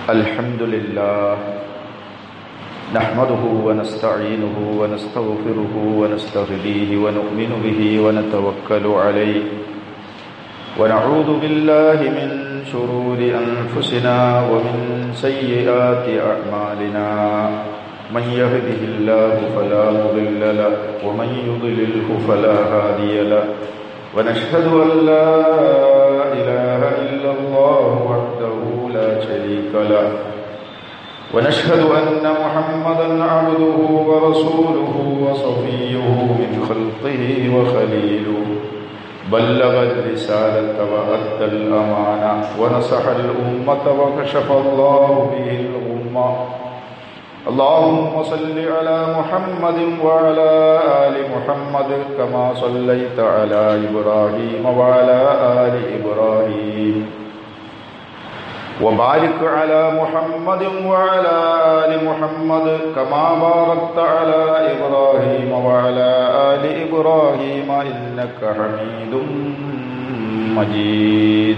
الحمد لله نحمده ونستعينه ونستغفره ونستهديه ونؤمن به ونتوكل عليه ونعوذ بالله من شرور أنفسنا ومن سيئات أعمالنا من يهده الله فلا مضل له ومن يضلله فلا هادي له ونشهد أن لا إله إلا الله وحده لا شريك له ونشهد أن محمدا عبده ورسوله وصفيه من خلقه وخليله بلغ الرسالة وأدى الأمانة ونصح الأمة وكشف الله به الأمة اللهم صل على محمد وعلى آل محمد كما صليت على إبراهيم وعلى آل إبراهيم وبارك على محمد وعلى آل محمد كما باركت على إبراهيم وعلى آل إبراهيم إنك حميد مجيد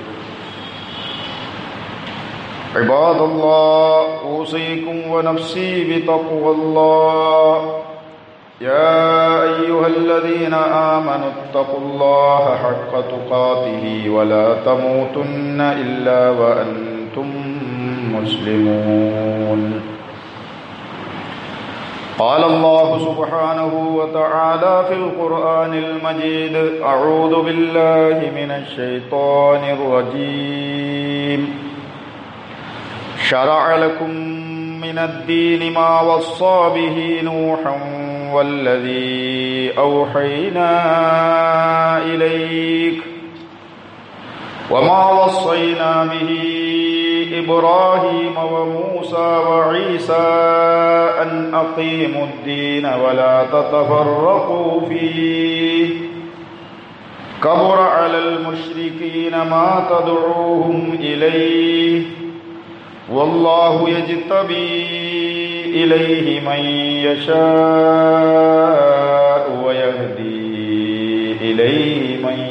عباد الله أوصيكم ونفسي بتقوى الله يا أيها الذين آمنوا اتقوا الله حق تقاته ولا تموتن إلا وأنتم مسلمون قال الله سبحانه وتعالى في القرآن المجيد أعوذ بالله من الشيطان الرجيم شرع لكم من الدين ما وصى به نوحا والذي أوحينا إليك وما وصينا به إبراهيم وموسى وعيسى أن أقيموا الدين ولا تتفرقوا فيه كبر على المشركين ما تدعوهم إليه والله يجتبي إليه من يشاء ويهدي إليه من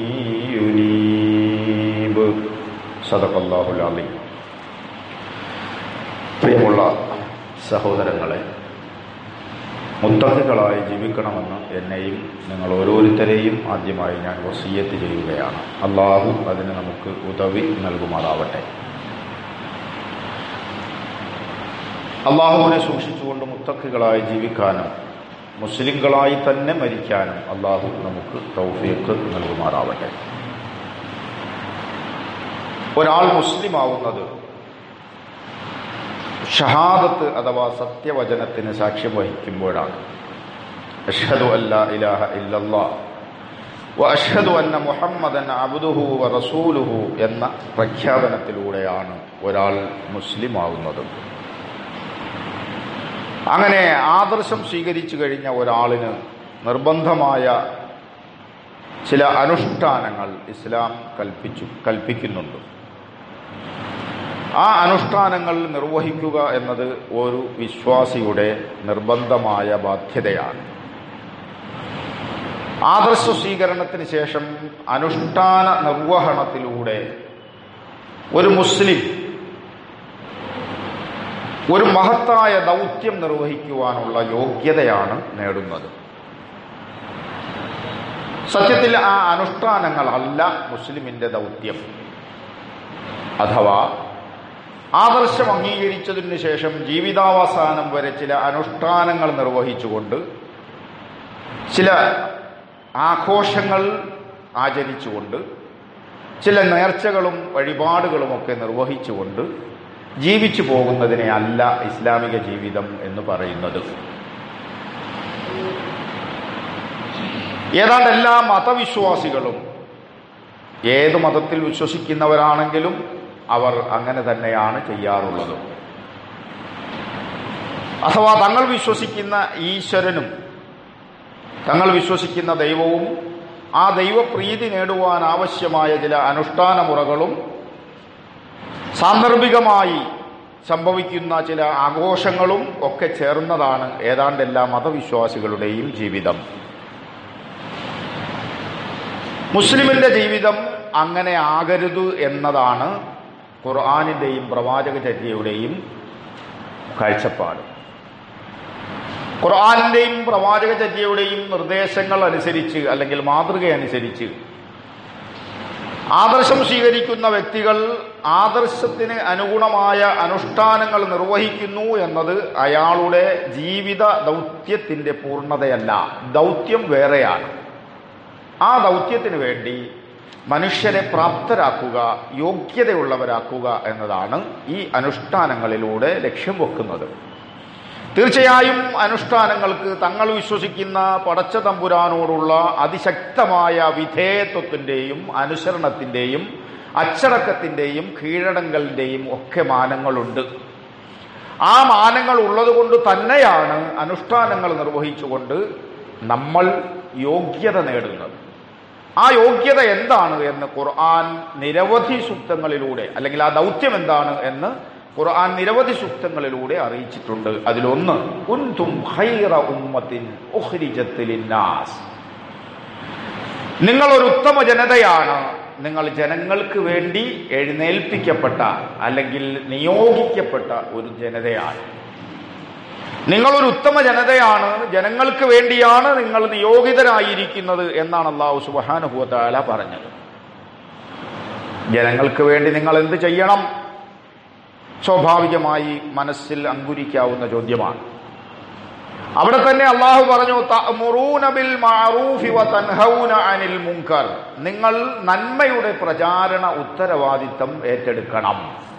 ينيب صدق الله العظيم പ്രിയമുള്ള സഹോദരങ്ങളെ മുത്തഹികളായി ജീവിക്കണമെന്ന് എന്നെയും നിങ്ങൾ ഓരോരുത്തരെയും ആദ്യമായി ഞാൻ വസീയത്ത് ചെയ്യുകയാണ് അള്ളാഹു അതിന് നമുക്ക് ഉദവി നൽകുമാറാവട്ടെ അള്ളാഹുവിനെ സൂക്ഷിച്ചുകൊണ്ട് മുത്തക്കുകളായി ജീവിക്കാനും മുസ്ലിങ്ങളായി തന്നെ മരിക്കാനും അള്ളാഹു നമുക്ക് തൗഫീഖ് നൽകുമാറാവട്ടെ ഒരാൾ മുസ്ലിമാവുന്നത് ഷഹാദത്ത് അഥവാ സത്യവചനത്തിന് സാക്ഷ്യം വഹിക്കുമ്പോഴാണ് അഷ്ഹദു അല്ല ഇലാഹ ഇല്ലല്ലാ വ അഷ്ഹദു അന്ന മുഹമ്മദൻ അബ്ദുഹു വ റസൂലുഹു എന്ന പ്രഖ്യാപനത്തിലൂടെയാണ് ഒരാൾ മുസ്ലിമാവുന്നത് അങ്ങനെ ആദർശം സ്വീകരിച്ചു കഴിഞ്ഞ ഒരാളിന് നിർബന്ധമായ ചില അനുഷ്ഠാനങ്ങൾ ഇസ്ലാം കൽപ്പിച്ചു കൽപ്പിക്കുന്നുണ്ട് ആ അനുഷ്ഠാനങ്ങൾ നിർവഹിക്കുക എന്നത് ഒരു വിശ്വാസിയുടെ നിർബന്ധമായ ബാധ്യതയാണ് ആദർശ സ്വീകരണത്തിന് ശേഷം അനുഷ്ഠാന നിർവഹണത്തിലൂടെ ഒരു മുസ്ലിം ഒരു മഹത്തായ ദൗത്യം നിർവഹിക്കുവാനുള്ള യോഗ്യതയാണ് നേടുന്നത് സത്യത്തിൽ ആ അനുഷ്ഠാനങ്ങളല്ല മുസ്ലിമിന്റെ ദൗത്യം അഥവാ ആദർശം അംഗീകരിച്ചതിനു ശേഷം ജീവിതാവസാനം വരെ ചില അനുഷ്ഠാനങ്ങൾ നിർവഹിച്ചുകൊണ്ട് ചില ആഘോഷങ്ങൾ ആചരിച്ചുകൊണ്ട് ചില നേർച്ചകളും വഴിപാടുകളുമൊക്കെ നിർവഹിച്ചുകൊണ്ട് ജീവിച്ചു പോകുന്നതിനെ അല്ല ഇസ്ലാമിക ജീവിതം എന്ന് പറയുന്നത് ഏതാണ്ട് എല്ലാ മതവിശ്വാസികളും ഏത് മതത്തിൽ വിശ്വസിക്കുന്നവരാണെങ്കിലും അവർ അങ്ങനെ തന്നെയാണ് ചെയ്യാറുള്ളത് അഥവാ തങ്ങൾ വിശ്വസിക്കുന്ന ഈശ്വരനും തങ്ങൾ വിശ്വസിക്കുന്ന ദൈവവും ആ ദൈവപ്രീതി നേടുവാൻ ആവശ്യമായ ചില അനുഷ്ഠാന മുറകളും സാന്ദർഭികമായി സംഭവിക്കുന്ന ചില ആഘോഷങ്ങളും ഒക്കെ ചേർന്നതാണ് ഏതാണ്ട് എല്ലാ മതവിശ്വാസികളുടെയും ജീവിതം മുസ്ലിമിന്റെ ജീവിതം അങ്ങനെ ആകരുത് എന്നതാണ് ഖുർആാനിൻ്റെയും പ്രവാചകചര്യയുടെയും കാഴ്ചപ്പാട് ഖുർആാനിൻ്റെയും പ്രവാചകചര്യയുടെയും നിർദ്ദേശങ്ങൾ അനുസരിച്ച് അല്ലെങ്കിൽ മാതൃക അനുസരിച്ച് ആദർശം സ്വീകരിക്കുന്ന വ്യക്തികൾ ആദർശത്തിന് അനുഗുണമായ അനുഷ്ഠാനങ്ങൾ നിർവഹിക്കുന്നു എന്നത് അയാളുടെ ജീവിത ദൗത്യത്തിന്റെ പൂർണ്ണതയല്ല ദൗത്യം വേറെയാണ് ആ ദൗത്യത്തിന് വേണ്ടി മനുഷ്യരെ പ്രാപ്തരാക്കുക യോഗ്യതയുള്ളവരാക്കുക എന്നതാണ് ഈ അനുഷ്ഠാനങ്ങളിലൂടെ ലക്ഷ്യം വെക്കുന്നത് തീർച്ചയായും അനുഷ്ഠാനങ്ങൾക്ക് തങ്ങൾ വിശ്വസിക്കുന്ന പടച്ച തമ്പുരാനോടുള്ള അതിശക്തമായ വിധേയത്വത്തിൻ്റെയും അനുസരണത്തിൻ്റെയും അച്ചടക്കത്തിൻ്റെയും കീഴടങ്കലിൻ്റെയും ഒക്കെ മാനങ്ങളുണ്ട് ആ മാനങ്ങൾ ഉള്ളതുകൊണ്ട് തന്നെയാണ് അനുഷ്ഠാനങ്ങൾ നിർവഹിച്ചുകൊണ്ട് നമ്മൾ യോഗ്യത നേടുന്നത് ആ യോഗ്യത എന്താണ് എന്ന് ഖുർആൻ നിരവധി സൂക്തങ്ങളിലൂടെ അല്ലെങ്കിൽ ആ ദൗത്യം എന്താണ് എന്ന് ഖുർആൻ നിരവധി സൂക്തങ്ങളിലൂടെ അറിയിച്ചിട്ടുണ്ട് അതിലൊന്ന് കുന്തും ഖൈറ ഉമ്മത്തിൻ ഉഖ്രിജത്ത് ലിന്നാസ് നിങ്ങൾ ഒരു ഉത്തമ ജനതയാണ് നിങ്ങൾ ജനങ്ങൾക്ക് വേണ്ടി എഴുന്നേൽപ്പിക്കപ്പെട്ട അല്ലെങ്കിൽ നിയോഗിക്കപ്പെട്ട ഒരു ജനതയാണ് നിങ്ങളൊരു ഉത്തമ ജനതയാണ് ജനങ്ങൾക്ക് വേണ്ടിയാണ് നിങ്ങൾ നിയോഗിതരായിരിക്കുന്നത് എന്നാണ് അള്ളാഹു സുബാനുഭൂത്താല പറഞ്ഞത് ജനങ്ങൾക്ക് വേണ്ടി നിങ്ങൾ എന്ത് ചെയ്യണം സ്വാഭാവികമായി മനസ്സിൽ അങ്കുരിക്കാവുന്ന ചോദ്യമാണ് അവിടെ തന്നെ അള്ളാഹു പറഞ്ഞു "തഅ്മുറൂന ബിൽ മഅറൂഫി വ തൻഹൗന അനിൽ മുൻകർ നിങ്ങൾ നന്മയുടെ പ്രചാരണ ഉത്തരവാദിത്തം ഏറ്റെടുക്കണം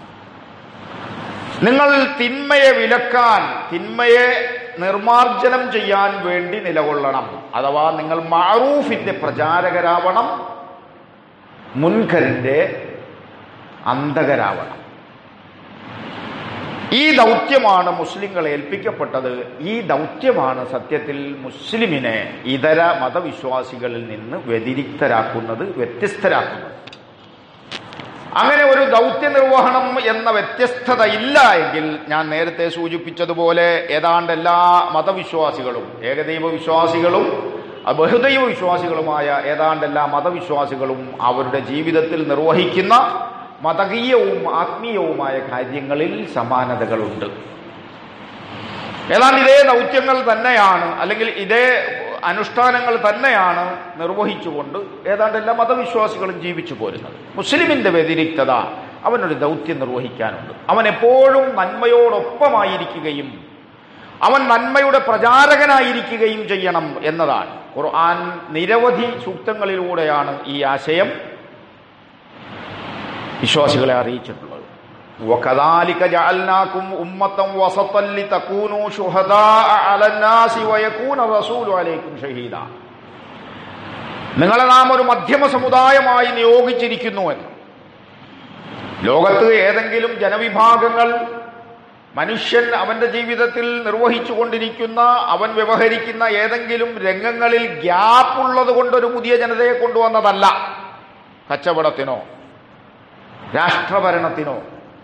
നിങ്ങൾ തിന്മയെ വിലക്കാൻ തിന്മയെ നിർമാർജനം ചെയ്യാൻ വേണ്ടി നിലകൊള്ളണം അഥവാ നിങ്ങൾ മാറൂഫിന്റെ പ്രചാരകരാവണം മുൻകരിന്റെ അന്തകരാവണം ഈ ദൗത്യമാണ് മുസ്ലിങ്ങളെ ഏൽപ്പിക്കപ്പെട്ടത് ഈ ദൗത്യമാണ് സത്യത്തിൽ മുസ്ലിമിനെ ഇതര മതവിശ്വാസികളിൽ നിന്ന് വ്യതിരിക്തരാക്കുന്നത് വ്യത്യസ്തരാക്കുന്നത് അങ്ങനെ ഒരു ദൗത്യ നിർവഹണം എന്ന വ്യത്യസ്തത ഇല്ല എങ്കിൽ ഞാൻ നേരത്തെ സൂചിപ്പിച്ചതുപോലെ ഏതാണ്ട് എല്ലാ മതവിശ്വാസികളും ഏകദൈവ വിശ്വാസികളും ബഹുദൈവ വിശ്വാസികളുമായ ഏതാണ്ട് എല്ലാ മതവിശ്വാസികളും അവരുടെ ജീവിതത്തിൽ നിർവഹിക്കുന്ന മതകീയവും ആത്മീയവുമായ കാര്യങ്ങളിൽ സമാനതകളുണ്ട് ഏതാണ്ട് ഇതേ ദൗത്യങ്ങൾ തന്നെയാണ് അല്ലെങ്കിൽ ഇതേ അനുഷ്ഠാനങ്ങൾ തന്നെയാണ് നിർവഹിച്ചുകൊണ്ട് ഏതാണ്ട് എല്ലാ മതവിശ്വാസികളും ജീവിച്ചു പോരുന്നത് മുസ്ലിമിന്റെ വ്യതിരിക്തത അവനൊരു ദൗത്യം നിർവഹിക്കാനുണ്ട് അവൻ എപ്പോഴും നന്മയോടൊപ്പമായിരിക്കുകയും അവൻ നന്മയുടെ പ്രചാരകനായിരിക്കുകയും ചെയ്യണം എന്നതാണ് ഖുർആൻ നിരവധി സൂക്തങ്ങളിലൂടെയാണ് ഈ ആശയം വിശ്വാസികളെ അറിയിച്ചിട്ടുള്ളത് وكذلك جعلناكم أمة وسطا لتكونوا شهداء على الناس ويكون الرسول عليكم شهيدا നിങ്ങളെ നാം ഒരു മധ്യമ സമുദായമായി നിയോഗിച്ചിരിക്കുന്നു എന്ന് ലോകത്ത് ഏതെങ്കിലും ജനവിഭാഗങ്ങൾ മനുഷ്യൻ അവന്റെ ജീവിതത്തിൽ നിർവഹിച്ചു കൊണ്ടിരിക്കുന്ന അവൻ വ്യവഹരിക്കുന്ന ഏതെങ്കിലും രംഗങ്ങളിൽ ഗ്യാപ്പ് ഉള്ളത് കൊണ്ടൊരു പുതിയ ജനതയെ കൊണ്ടുവന്നതല്ല കച്ചവടത്തിനോ രാഷ്ട്രഭരണത്തിനോ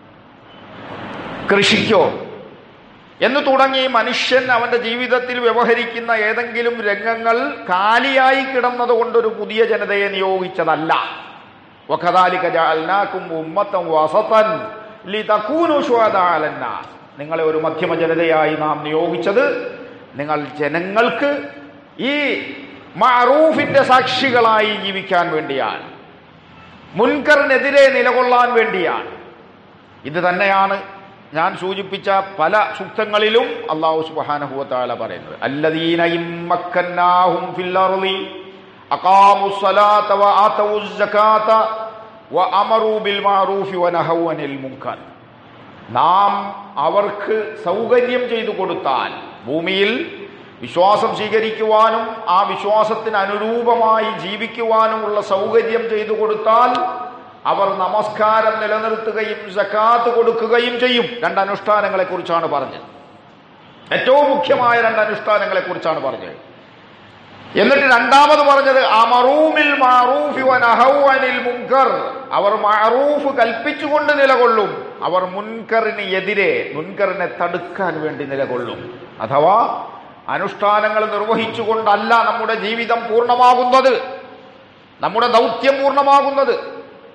കൃഷിക്കോ എന്ന് തുടങ്ങി മനുഷ്യൻ അവന്റെ ജീവിതത്തിൽ വ്യവഹരിക്കുന്ന ഏതെങ്കിലും രംഗങ്ങൾ കാലിയായി കിടന്നത് കൊണ്ടൊരു പുതിയ ജനതയെ നിയോഗിച്ചതല്ല വഖദാലിക ജഅൽനാകും ഉമ്മത്തൻ വസതൻ ലിതകൂനു ശുഹദാ അലന്നാസ് നിങ്ങളെ ഒരു മധ്യമ ജനതയായി നാം നിയോഗിച്ചത് നിങ്ങൾ ജനങ്ങൾക്ക് ഈ മഅറൂഫിന്റെ സാക്ഷികളായി ജീവിക്കാൻ വേണ്ടിയാണ് മുൻകറിനെതിരെ നിലകൊള്ളാൻ വേണ്ടിയാണ് ഇത് തന്നെയാണ് ഞാൻ സൂചിപ്പിച്ച പല സൂക്തങ്ങളിലും അള്ളാഹു സുബ്ഹാനഹു പറയുന്നത് അല്ലദീന ഇമ്മക്കന്നാഹും ഫിൽ അർളി അഖാമുസ് സലാത്ത വ ആതവുസ് സകാത്ത വ അമറു ബിൽ മഅറൂഫി വ നഹവു അനിൽ മുൻകർ നാം അവർക്ക് സൗകര്യം ചെയ്തു കൊടുത്താൽ ഭൂമിയിൽ വിശ്വാസം സ്വീകരിക്കുവാനും ആ വിശ്വാസത്തിന് അനുരൂപമായി ജീവിക്കുവാനുമുള്ള സൗകര്യം ചെയ്തു കൊടുത്താൽ അവർ നമസ്കാരം നിലനിർത്തുകയും സക്കാത്ത് കൊടുക്കുകയും ചെയ്യും രണ്ട് അനുഷ്ഠാനങ്ങളെ കുറിച്ചാണ് പറഞ്ഞത് ഏറ്റവും മുഖ്യമായ രണ്ട് അനുഷ്ഠാനങ്ങളെ കുറിച്ചാണ് പറഞ്ഞത് എന്നിട്ട് രണ്ടാമത് പറഞ്ഞത് അമറൂമിൽ മാറൂഫി വനഹൗഅനിൽ മുൻകർ അവർ മാറൂഫ് കൽപ്പിച്ചുകൊണ്ട് നിലകൊള്ളും അവർ മുൻകറിന് എതിരെ മുൻകറിനെ തടുക്കാൻ വേണ്ടി നിലകൊള്ളും അഥവാ അനുഷ്ഠാനങ്ങൾ നിർവഹിച്ചുകൊണ്ടല്ല നമ്മുടെ ജീവിതം പൂർണ്ണമാകുന്നത് നമ്മുടെ ദൗത്യം പൂർണ്ണമാകുന്നത്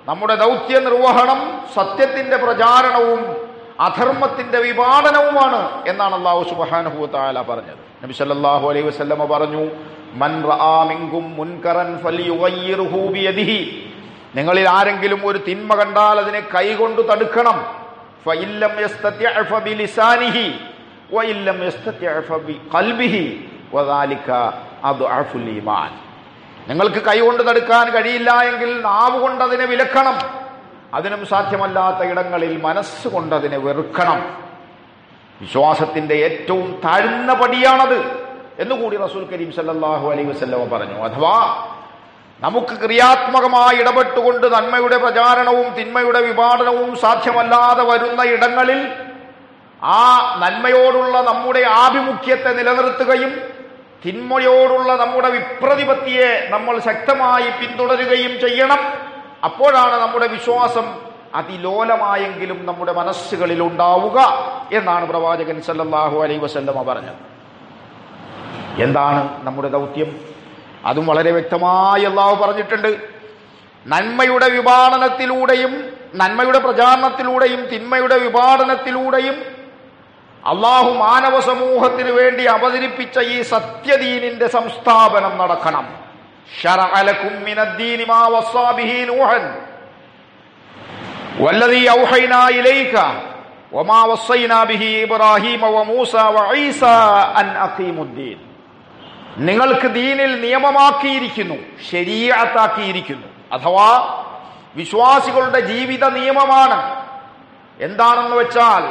നമ്മുടെ ദൗത്യ നിർവഹണം സത്യത്തിന്റെ പ്രചാരണവും അധർമ്മത്തിന്റെ വിപാടനവുമാണ് എന്നാണ് അള്ളാഹു സുബ്ഹാനഹു തആല പറഞ്ഞത് നബി സല്ലല്ലാഹു അലൈഹി വസല്ലമ പറഞ്ഞു മൻ റആ മിൻകും മുൻകറൻ ഫലിയുഗയ്യിറുഹു ബിയദിഹി നിങ്ങളിൽ ആരെങ്കിലും ഒരു തിന്മ കണ്ടാൽ അതിനെ കൈകൊണ്ട് തടുക്കണം ഫഇല്ലം യസ്തതിഅ ഫബിലിസാനിഹി വഇല്ലം യസ്തതിഅ ഫബിഖൽബിഹി വദാലിക അദ്അഫുൽ ഈമാൻ നിങ്ങൾക്ക് കൈകൊണ്ട് തടുക്കാൻ കഴിയില്ല എങ്കിൽ നാവ് കൊണ്ട് അതിനെ വിലക്കണം അതിനും സാധ്യമല്ലാത്ത ഇടങ്ങളിൽ മനസ്സുകൊണ്ട് അതിനെ വെറുക്കണം വിശ്വാസത്തിന്റെ ഏറ്റവും താഴ്ന്ന പടിയാണത് എന്നുകൂടി റസൂൽ കരീം സല്ലല്ലാഹു അലൈഹി വസല്ലമ പറഞ്ഞു അഥവാ നമുക്ക് ക്രിയാത്മകമായി ഇടപെട്ടുകൊണ്ട് നന്മയുടെ പ്രചാരണവും തിന്മയുടെ വിപാടനവും സാധ്യമല്ലാതെ വരുന്ന ഇടങ്ങളിൽ ആ നന്മയോടുള്ള നമ്മുടെ ആഭിമുഖ്യത്തെ നിലനിർത്തുകയും തിന്മയോടുള്ള നമ്മുടെ വിപ്രതിപത്തിയെ നമ്മൾ ശക്തമായി പിന്തുടരുകയും ചെയ്യണം അപ്പോഴാണ് നമ്മുടെ വിശ്വാസം അതിലോലമായെങ്കിലും നമ്മുടെ മനസ്സുകളിൽ ഉണ്ടാവുക എന്നാണ് പ്രവാചകൻ സല്ലല്ലാഹു അലൈഹി വസല്ലമ പറഞ്ഞത് എന്താണ് നമ്മുടെ ദൗത്യം അതും വളരെ വ്യക്തമായി അള്ളാഹു പറഞ്ഞിട്ടുണ്ട് നന്മയുടെ വിഭാടനത്തിലൂടെയും നന്മയുടെ പ്രചാരണത്തിലൂടെയും തിന്മയുടെ വിഭാടനത്തിലൂടെയും അള്ളാഹു മാനവ സമൂഹത്തിന് വേണ്ടി അവതരിപ്പിച്ച ഈ സത്യദീനിന്റെ സംസ്ഥാപനം നടക്കണം شرع لكم من الدين ما وصى به نوحا والذي أوحينا إليك وما وصينا به إبراهيم وموسى وعيسى أن أقيموا الدين നിങ്ങൾക്ക് ദീനിൽ നിയമമാക്കിയിരിക്കുന്നു ശരീഅത്താക്കിയിരിക്കുന്നു അഥവാ വിശ്വാസികളുടെ ജീവിത നിയമമാണ് എന്താണെന്ന് വെച്ചാൽ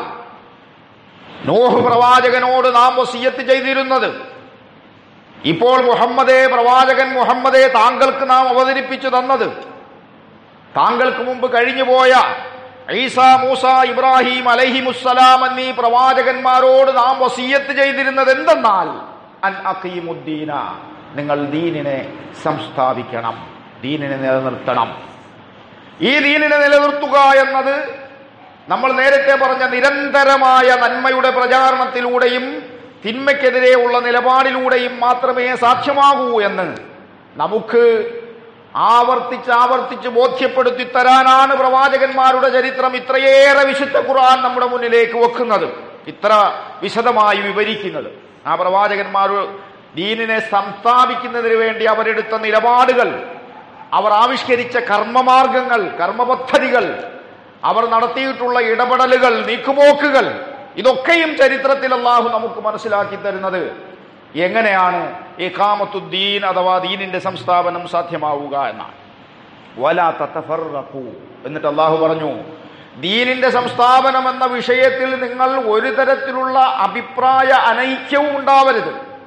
നോഹ് പ്രവാചകനോട് നാം വസിയത്ത് ചെയ്തിരുന്നത് ഇപ്പോൾ മുഹമ്മദേ പ്രവാചകൻ മുഹമ്മദേ താങ്കൾക്ക് നാം അവതരിപ്പിച്ചു തന്നത് താങ്കൾക്ക് മുമ്പ് കഴിഞ്ഞുപോയ ഈസ മൂസ ഇബ്രാഹിം അലഹിമുസ്സലാം എന്നീ പ്രവാചകന്മാരോട് നാം വസീയത്ത് ചെയ്തിരുന്നത് എന്തെന്നാൽ അൻ അഖീമുദ്ദീന നിങ്ങൾ ദീനിനെ സംസ്ഥാപിക്കണം ദീനിനെ നിലനിർത്തണം ഈ ദീനിനെ നിലനിർത്തുക എന്നത് നമ്മൾ നേരത്തെ പറഞ്ഞ നിരന്തരമായ നന്മയുടെ പ്രചാരണത്തിലൂടെയും തിന്മയ്ക്കെതിരെയുള്ള നിലപാടിലൂടെയും മാത്രമേ സാധ്യമാകൂ എന്ന് നമുക്ക് ആവർത്തിച്ച് ആവർത്തിച്ച് ബോധ്യപ്പെടുത്തി തരാനാണ് പ്രവാചകന്മാരുടെ ചരിത്രം ഇത്രയേറെ വിശുദ്ധ ഖുർആൻ നമ്മുടെ മുന്നിലേക്ക് വെക്കുന്നത് ഇത്ര വിശദമായി വിവരിക്കുന്നത് ആ പ്രവാചകന്മാർ ദീനിനെ സംസ്ഥാപിക്കുന്നതിന് വേണ്ടി അവരെടുത്ത നിലപാടുകൾ അവർ ആവിഷ്കരിച്ച കർമ്മമാർഗങ്ങൾ കർമ്മപദ്ധതികൾ അവർ നടത്തിയിട്ടുള്ള ഇടപെടലുകൾ നീക്കുപോക്കുകൾ ഇതൊക്കെയും ചരിത്രത്തിൽ അള്ളാഹു നമുക്ക് മനസ്സിലാക്കി തരുന്നത് എങ്ങനെയാണ് ഈ കാമത്തുദ്ദീൻ അഥവാ ദീനിന്റെ സംസ്ഥാപനം സാധ്യമാവുക എന്നാണ് വലാ തത്തഫറഖൂ എന്നിട്ട് അള്ളാഹു പറഞ്ഞു ദീനിന്റെ സംസ്ഥാപനം എന്ന വിഷയത്തിൽ നിങ്ങൾ ഒരു തരത്തിലുള്ള അഭിപ്രായ അനൈക്യവും ഉണ്ടാവരുത്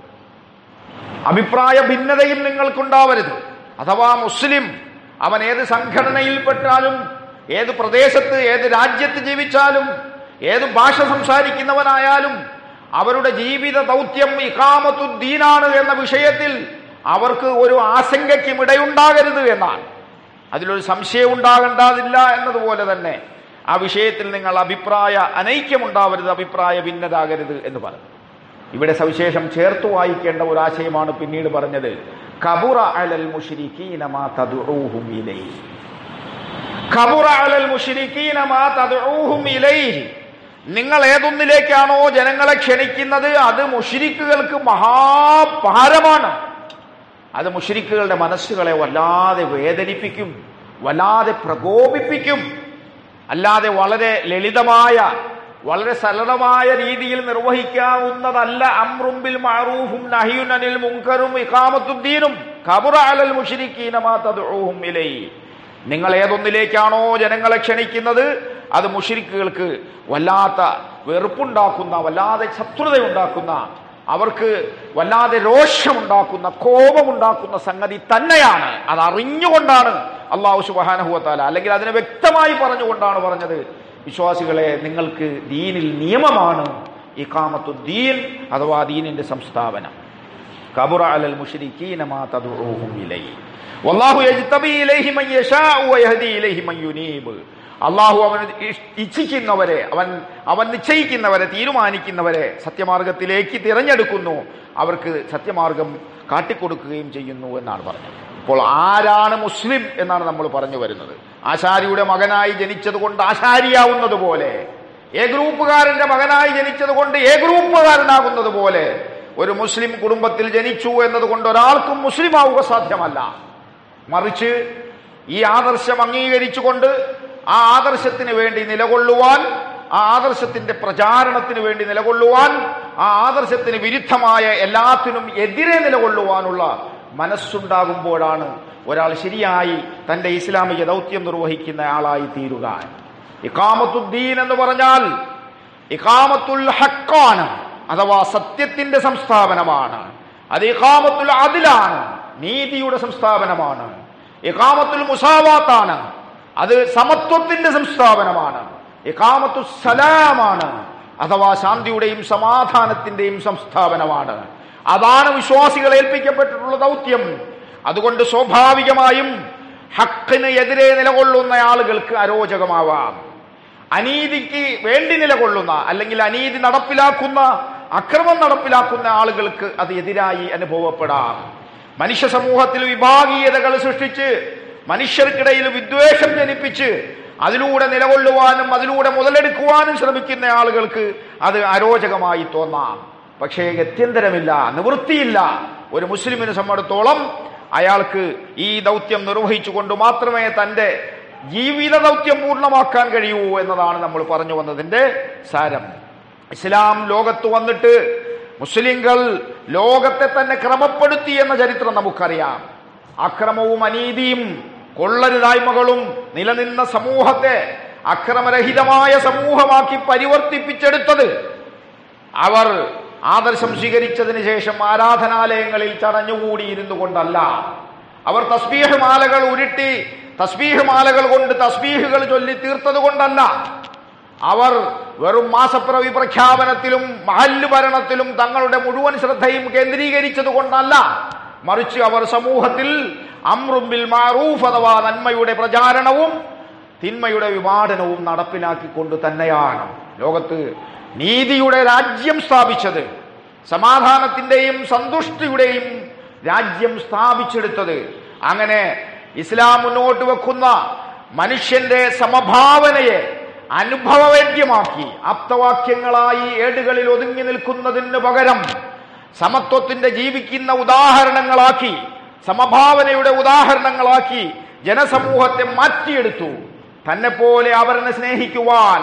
അഭിപ്രായ ഭിന്നതയും നിങ്ങൾക്കുണ്ടാവരുത് അഥവാ മുസ്ലിം അവൻ ഏത് സംഘടനയിൽപ്പെട്ടാലും ഏത് പ്രദേശത്ത് ഏത് രാജ്യത്ത് ജീവിച്ചാലും ഏത് ഭാഷ സംസാരിക്കുന്നവനായാലും അവരുടെ ജീവിത ദൗത്യം ഇക്കാമത്തുദ്ദീനാണ് എന്ന വിഷയത്തിൽ അവർക്ക് ഒരു ആശങ്കയ്ക്കും ഇടയുണ്ടാകരുത് എന്നാണ് അതിലൊരു സംശയം ഉണ്ടാകേണ്ടതില്ല എന്നതുപോലെ തന്നെ ആ വിഷയത്തിൽ നിങ്ങൾ അഭിപ്രായ അനൈക്യമുണ്ടാവരുത് അഭിപ്രായ ഭിന്നതാകരുത് എന്ന് പറഞ്ഞു ഇവിടെ സവിശേഷം ചേർത്ത് വായിക്കേണ്ട ഒരു ആശയമാണ് പിന്നീട് പറഞ്ഞത് കബുറ അലൽ മുഷ്രിക്കീന മാ തദ്ഉഹും ഇലൈഹി കബുറ അലൽ മുഷ്രിക്കീന മാ തദ്ഉഹും ഇലൈഹി നിങ്ങൾ ഏതൊന്നിലേക്കാണോ ജനങ്ങളെ ക്ഷണിക്കുന്നത് അത് മുഷിരിക്കുകൾക്ക് മഹാഭാരമാണ് അത് മുഷിരിക്കുകളുടെ മനസ്സുകളെ വല്ലാതെ വേദനിപ്പിക്കും വല്ലാതെ പ്രകോപിപ്പിക്കും അല്ലാതെ വളരെ ലളിതമായ വളരെ സരളമായ രീതിയിൽ നിർവഹിക്കാവുന്നതല്ല അമ്രുംബിൽ മാറൂഫും നഹിയുൻ അനിൽ മുങ്കറും ഇഖാമത്തുദ്ദീനും കബുറ അലൽ മുഷിരിക്കീനമാ തദ്ഉഹും ഇലൈഹി നിങ്ങൾ ഏതൊന്നിലേക്കാണോ ജനങ്ങളെ ക്ഷണിക്കുന്നത് അത് മുഷിരിക്കുകൾക്ക് വല്ലാത്ത വെറുപ്പുണ്ടാക്കുന്ന വല്ലാതെ ശത്രുതയുണ്ടാക്കുന്ന അവർക്ക് വല്ലാതെ രോഷമുണ്ടാക്കുന്ന കോപമുണ്ടാക്കുന്ന സംഗതി തന്നെയാണ് അത് അറിഞ്ഞുകൊണ്ടാണ് അള്ളാഹു സുബാനഹുവത്താല അല്ലെങ്കിൽ അതിനെ വ്യക്തമായി പറഞ്ഞുകൊണ്ടാണ് പറഞ്ഞത് വിശ്വാസികളെ നിങ്ങൾക്ക് ദീനിൽ നിയമമാണ് ഈ കാമത്തു ദീൻ അഥവാ ദീനിന്റെ സംസ്ഥാപനം കബുറ അലൽ മുഷ്രിക്കീന മാ തദ്ഉഹും ഇലൈഹി വല്ലാഹു യജ്തബി ഇലൈഹി മൻ യശാഉ വയഹദി ഇലൈഹി മൻ യുനീബ് അള്ളാഹു അവൻ ഇച്ഛിക്കുന്നവരെ അവൻ അവൻ നിശ്ചയിക്കുന്നവരെ തീരുമാനിക്കുന്നവരെ സത്യമാർഗത്തിലേക്ക് തിരഞ്ഞെടുക്കുന്നു അവർക്ക് സത്യമാർഗം കാട്ടിക്കൊടുക്കുകയും ചെയ്യുന്നു എന്നാണ് പറഞ്ഞത് അപ്പോൾ ആരാണ് മുസ്ലിം എന്നാണ് നമ്മൾ പറഞ്ഞു വരുന്നത് ആശാരിയുടെ മകനായി ജനിച്ചത് കൊണ്ട് ആശാരിയാവുന്നത് പോലെ എ ഗ്രൂപ്പുകാരന്റെ മകനായി ജനിച്ചത് കൊണ്ട് എ ഗ്രൂപ്പുകാരനാകുന്നത് പോലെ ഒരു മുസ്ലിം കുടുംബത്തിൽ ജനിച്ചു എന്നതുകൊണ്ട് ഒരാൾക്കും മുസ്ലിം ആവുക സാധ്യമല്ല മറിച്ച് ഈ ആദർശം അംഗീകരിച്ചുകൊണ്ട് ആ ആദർശത്തിന് വേണ്ടി നിലകൊള്ളുവാൻ ആ ആദർശത്തിന്റെ പ്രചാരണത്തിന് വേണ്ടി നിലകൊള്ളുവാൻ ആ ആദർശത്തിന് വിരുദ്ധമായ എല്ലാത്തിനും എതിരെ നിലകൊള്ളുവാനുള്ള മനസ്സുണ്ടാകുമ്പോഴാണ് ഒരാൾ ശരിയായി തന്റെ ഇസ്ലാമിക ദൗത്യം നിർവഹിക്കുന്ന ആളായി തീരുക ഇക്കാമത്തുദ്ദീൻ എന്ന് പറഞ്ഞാൽ ഇഖാമത്തുൽ ഹക്കാണ് അഥവാ സത്യത്തിന്റെ സംസ്ഥാപനമാണ് അത് ഇഖാമത്തുൽ അതിലാണ് നീതിയുടെ സംസ്ഥാപനമാണ് ഇഖാമത്തുൽ മുസാവാത്താണ് അത് സമത്വത്തിന്റെ സംസ്ഥാപനമാണ് ഇഖാമത്തു സലാമാണ് അഥവാ ശാന്തിയുടെയും സമാധാനത്തിന്റെയും സംസ്ഥാപനമാണ് അതാണ് വിശ്വാസികൾ ഏൽപ്പിക്കപ്പെട്ടിട്ടുള്ള ദൗത്യം അതുകൊണ്ട് സ്വാഭാവികമായും ഹക്കിന് എതിരെ നിലകൊള്ളുന്ന ആളുകൾക്ക് അരോചകമാവാം അനീതിക്ക് വേണ്ടി നിലകൊള്ളുന്ന അല്ലെങ്കിൽ അനീതി നടപ്പിലാക്കുന്ന അക്രമം നടപ്പിലാക്കുന്ന ആളുകൾക്ക് അത് എതിരായി അനുഭവപ്പെടാം മനുഷ്യ സമൂഹത്തിൽ വിഭാഗീയതകൾ സൃഷ്ടിച്ച് മനുഷ്യർക്കിടയിൽ വിദ്വേഷം ജനിപ്പിച്ച് അതിലൂടെ നിലകൊള്ളുവാനും അതിലൂടെ മുതലെടുക്കുവാനും ശ്രമിക്കുന്ന ആളുകൾക്ക് അത് അരോചകമായി തോന്നാം പക്ഷേ ഗത്യന്തരമില്ല നിവൃത്തിയില്ല ഒരു മുസ്ലിമിനെ സംബന്ധിച്ചിടത്തോളം അയാൾക്ക് ഈ ദൗത്യം നിർവഹിച്ചുകൊണ്ട് മാത്രമേ തന്റെ ജീവിത ദൗത്യം പൂർണ്ണമാക്കാൻ കഴിയൂ എന്നതാണ് നമ്മൾ പറഞ്ഞു വന്നതിന്റെ സാരം ഇസ്ലാം ലോകത്ത് വന്നിട്ട് മുസ്ലിങ്ങൾ ലോകത്തെ തന്നെ ക്രമപ്പെടുത്തി എന്ന ചരിത്രം നമുക്കറിയാം അക്രമവും അനീതിയും കൊള്ളരുതായ്മകളും നിലനിന്ന സമൂഹത്തെ അക്രമരഹിതമായ സമൂഹമാക്കി പരിവർത്തിപ്പിച്ചെടുത്തത് അവർ ആദർശം സ്വീകരിച്ചതിന് ശേഷം ആരാധനാലയങ്ങളിൽ ചടഞ്ഞുകൂടിയിരുന്നു കൊണ്ടല്ല അവർ തസ്ബീഹ് മാലകൾ ഉരുട്ടി തസ്ബീഹ് മാലകൾ കൊണ്ട് തസ്ബീഹുകൾ ചൊല്ലി തീർത്തത് കൊണ്ടല്ല അവർ വെറും മാസപ്പിറവി പ്രഖ്യാപനത്തിലും മഹല്ല് ഭരണത്തിലും തങ്ങളുടെ മുഴുവൻ ശ്രദ്ധയും കേന്ദ്രീകരിച്ചത് കൊണ്ടല്ല മറിച്ച് അവർ സമൂഹത്തിൽ അമ്രുമ്പിൽ മാറൂഫ് അഥവാ നന്മയുടെ പ്രചാരണവും തിന്മയുടെ വിവാടനവും നടപ്പിലാക്കിക്കൊണ്ട് തന്നെയാണ് ലോകത്ത് നീതിയുടെ രാജ്യം സ്ഥാപിച്ചത് സമാധാനത്തിന്റെയും സന്തുഷ്ടിയുടെയും രാജ്യം സ്ഥാപിച്ചെടുത്തത് അങ്ങനെ ഇസ്ലാം മുന്നോട്ട് വെക്കുന്ന മനുഷ്യന്റെ സമഭാവനയെ അനുഭവവേദ്യമാക്കി ആപ്തവാക്യങ്ങളായി ഏടുകളിൽ ഒതുങ്ങി നിൽക്കുന്നതിന് പകരം സമത്വത്തിന്റെ ജീവിക്കുന്ന ഉദാഹരണങ്ങളാക്കി സമഭാവനയുടെ ഉദാഹരണങ്ങളാക്കി ജനസമൂഹത്തെ മാറ്റിയെടുത്തു തന്നെ പോലെ അവരെ സ്നേഹിക്കുവാൻ